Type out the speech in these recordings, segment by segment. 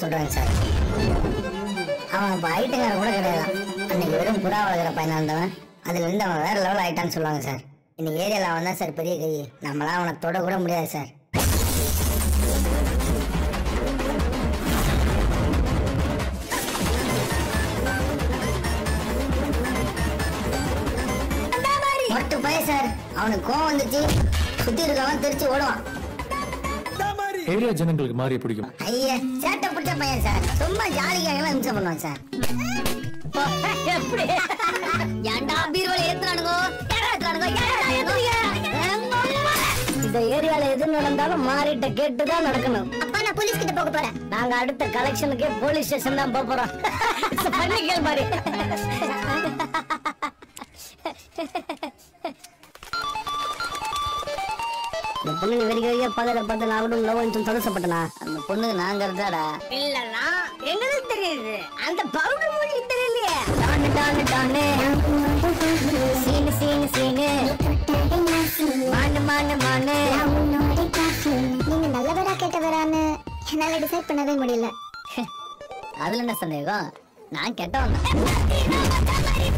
சொல்றாங்க சார் அவன் இப்போ ஐட்டங்கார கூட கிடையாது அன்னைக்கு வெறும் புறா வளர்க்குற பையனா இருந்தவன் அதுல இருந்து அவன் வேற லெவல் ஆயிட்டான்னு சொல்லுவாங்க சார் இந்த ஏரியால அவன் தான் சார் பெரிய கை நம்மளாம் அவனை தொட கூட முடியாது சார் மொட்டு பையன் சார் அவனுக்கு கோவம் வந்துச்சு சுத்தி இருக்கவன் தெரிச்சு ஓடுவான் ஏரியா ஜனங்களுக்கு மாறி பிடிக்கும் ஐயா சேட்டை பிடிச்ச பையன் சார் சும்மா ஜாலிக்காக இம்சை பண்ணுவான் சார் எப்படி ஏன்டா பீரோல ஏத்துறானுங்க ஏடா ஏத்துறானுங்க ஏடா ஏத்துறீங்க இந்த ஏரியால எது நடந்தாலும் மாறிட்ட கேட்டுதான் நடக்கணும் அப்பா நான் போலீஸ் கிட்ட போக போறேன் நாங்க அடுத்த கலெக்ஷனுக்கே போலீஸ் ஸ்டேஷன் தான் போக போறோம் பண்ணிக்கல் மாதிரி இந்த பொண்ணுங்க வெறிக்க வெறிக்க பகல பார்த்து நான் கூட லவ் கொஞ்சம் சந்தோஷப்பட்டனா அந்த பொண்ணுக்கு நாங்க இருந்தாடா இல்லனா எங்களுக்கு தெரியுது அந்த பவுடர் மொழி தெரியலையே டானு டானு டானு சீனு சீனு சீனு மானு மானு மானு நீங்க நல்லவரா கெட்டவரான்னு என்னால டிசைட் பண்ணவே முடியல அதுல என்ன சந்தேகம் நான் கெட்டவன் தான்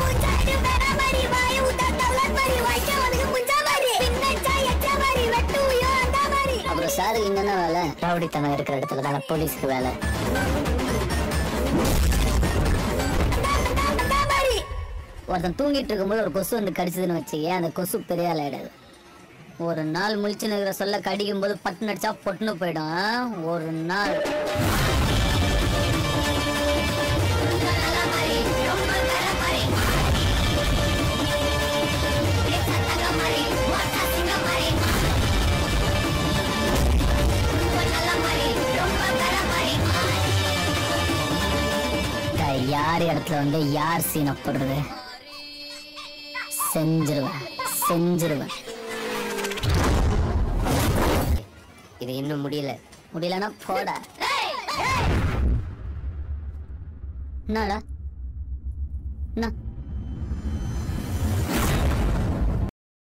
அப்புறம் சாருக்கு இங்க என்ன வேலை ரவுடித்தனம் இருக்கிற இடத்துல தானே போலீஸ்க்கு வேலை ஒருத்தன் தூங்கிட்டு இருக்கும்போது ஒரு கொசு வந்து கடிச்சதுன்னு வச்சுக்கேன் அந்த கொசு பெரிய ஆள் ஆயிடாது ஒரு நாள் முழிச்சு நிற்கிற சொல்ல கடிக்கும் போது பட்டு நடிச்சா பொட்டுன்னு போயிடும் ஒரு நாள் இந்த யார் இடத்துல வந்து யார் சீனை போடுறது செஞ்சிருவேன் செஞ்சிருவேன் இது இன்னும் முடியல முடியலன்னா போடா என்னடா என்ன